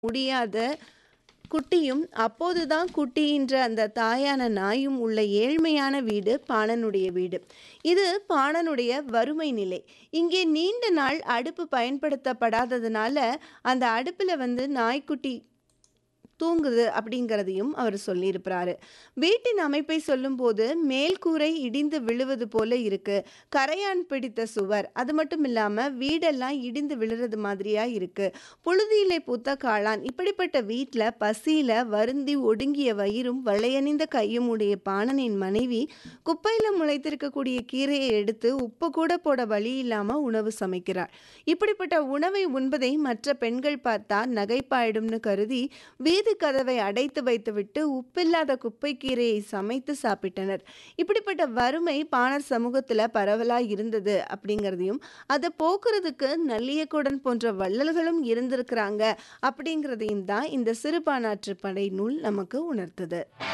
முடியாத குட்டியும் அப்போதுதான் குட்டியின்ற அந்த தாயான நாயும் உள்ள ஏழ்மையான வீடு பாணனுடைய வீடு இது பாணனுடைய வறுமை நிலை இங்கே நீண்ட நாள் அடுப்பு பயன்படுத்தப்படாததுனால அந்த அடுப்பில் வந்து நாய்க்குட்டி தூங்குது அப்படிங்கிறதையும் அவர் சொல்லியிருக்கிறாரு வீட்டின் அமைப்பை சொல்லும்போது மேல்கூரை இடிந்து விழுவது போல இருக்கு கரையான் பிடித்த சுவர் அது மட்டும் இல்லாம வீடெல்லாம் இடிந்து விழுறது மாதிரியா இருக்கு புழுதியிலே பூத்த காளான் இப்படிப்பட்ட வீட்டில் பசியில வருந்தி ஒடுங்கிய வயிறும் வளையணிந்த கையும் உடைய பாணனின் மனைவி குப்பையில முளைத்திருக்கக்கூடிய கீரையை எடுத்து உப்பு கூட போட வழி இல்லாம உணவு சமைக்கிறார் இப்படிப்பட்ட உணவை உண்பதை மற்ற பெண்கள் பார்த்தா நகைப்பாயிடும்னு கருதி வீதி கதவை அடைத்து வைத்துவிட்டு உப்பில்லாத குப்பை கீரையை சமைத்து சாப்பிட்டனர் இப்படிப்பட்ட வறுமை பாணர் சமூகத்துல பரவலா இருந்தது அப்படிங்கிறதையும் அதை போக்குறதுக்கு நல்லியக்குடன் போன்ற வள்ளல்களும் இருந்திருக்கிறாங்க அப்படிங்கிறதையும் தான் இந்த சிறுபானாற்று படை நூல் நமக்கு உணர்த்துது